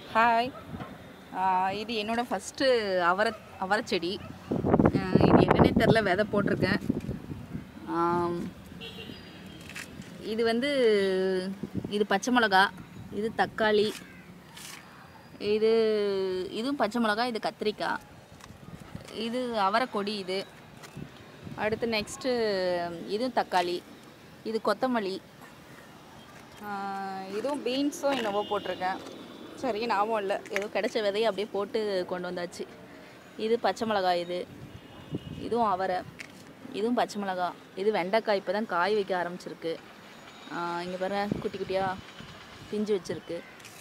hi இது என்னோட first அவரை அவரைச்செடி ஆஹ் இது என்னன்னே தெரில விதை போட்டிருக்கேன் ஆம், இது வந்து இது பச்சை மிளகா இது தக்காளி இது இதுவும் பச்சை மிளகா இது கத்திரிக்காய் இது அவரைக்கொடி இது அடுத்து நெக்ஸ்ட்டு இதுவும் தக்காளி இது கொத்தமல்லி ஆஹ் இதுவும் பீன்ஸும் என்னவோ போட்டிருக்கேன் சரி ஞாபகம் இல்லை ஏதோ கிடைச்ச விதையை அப்படியே போட்டு கொண்டு வந்தாச்சு இது பச்சை மிளகாய் இது இதுவும் அவரை இதுவும் பச்சை மிளகாய் இது வெண்டைக்காய் இப்போ தான் காய் வைக்க ஆரம்பிச்சிருக்கு இங்கே பாரு குட்டி குட்டியாக பிஞ்சு வச்சுருக்கு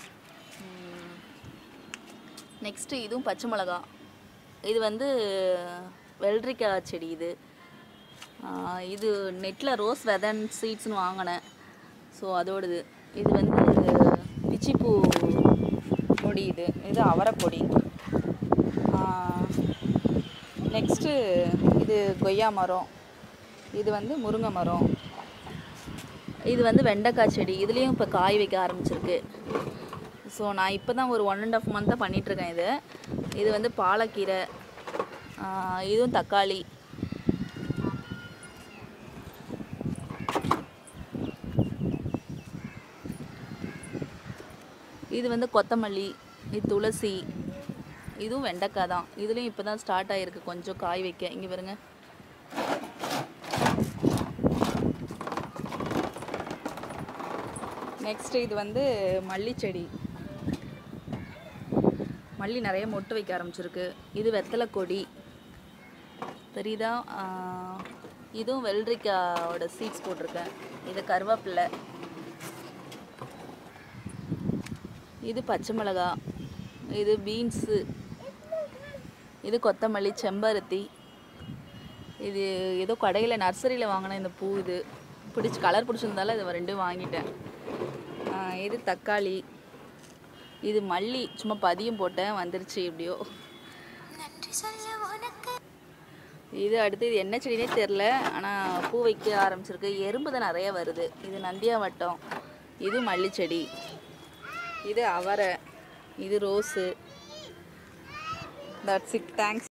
நெக்ஸ்ட்டு இதுவும் பச்சை மிளகாய் இது வந்து வெள்ளரிக்காய் செடி இது ஆஹ் இது நெட்டில் ரோஸ் வெதன் சீட்ஸ்னு வாங்கினேன் ஸோ அதோடது இது வந்து பிச்சிப்பூ கொடி இது இது அவரைக்கொடி நெக்ஸ்ட்டு இது கொய்யா மரம் இது வந்து முருங்கை மரம் இது வந்து வெண்டைக்காய் செடி இதுலேயும் இப்போ காய் வைக்க ஆரம்பிச்சிருக்கு ஸோ நான் இப்போ தான் ஒரு ஒன் அண்ட் ஆஃப் மந்த்தாக பண்ணிகிட்ருக்கேன் இது இது வந்து பாலக்கீரை ஆஹ் இதுவும் தக்காளி இது வந்து கொத்தமல்லி இது துளசி இதுவும் வெண்டைக்காய் தான் இதுலேயும் இப்போ தான் ஸ்டார்ட் ஆகிருக்கு கொஞ்சம் காய் வைக்க இங்கே பாருங்க நெக்ஸ்ட் இது வந்து மல்லி செடி மல்லி நிறைய மொட்டு வைக்க ஆரம்பிச்சிருக்கு இது வெத்தலை கொடி தெரியுதா ஆஹ் இதுவும் வெள்ளரிக்காயோட சீட்ஸ் போட்டிருக்கேன் இது கருவேப்பிலை இது பச்சை மிளகா இது பீன்ஸு இது கொத்தமல்லி செம்பருத்தி இது ஏதோ கடையில் நர்சரியில் வாங்கின இந்த பூ இது பிடிச்சி கலர் பிடிச்சிருந்தால இது ரெண்டும் வாங்கிட்டேன் ஆஹ் இது தக்காளி இது மல்லி சும்மா பதியம் போட்டேன் வந்துருச்சு எப்படியோ இது அடுத்து இது என்ன செடினே தெரில ஆனால் பூ வைக்க ஆரம்பிச்சிருக்கு எறும்பு தான் நிறைய வருது இது நந்தியாவட்டம் இது மல்லி செடி இது அவரை இது ரோஸு தட்ஸ் இட் தேங்க்ஸ்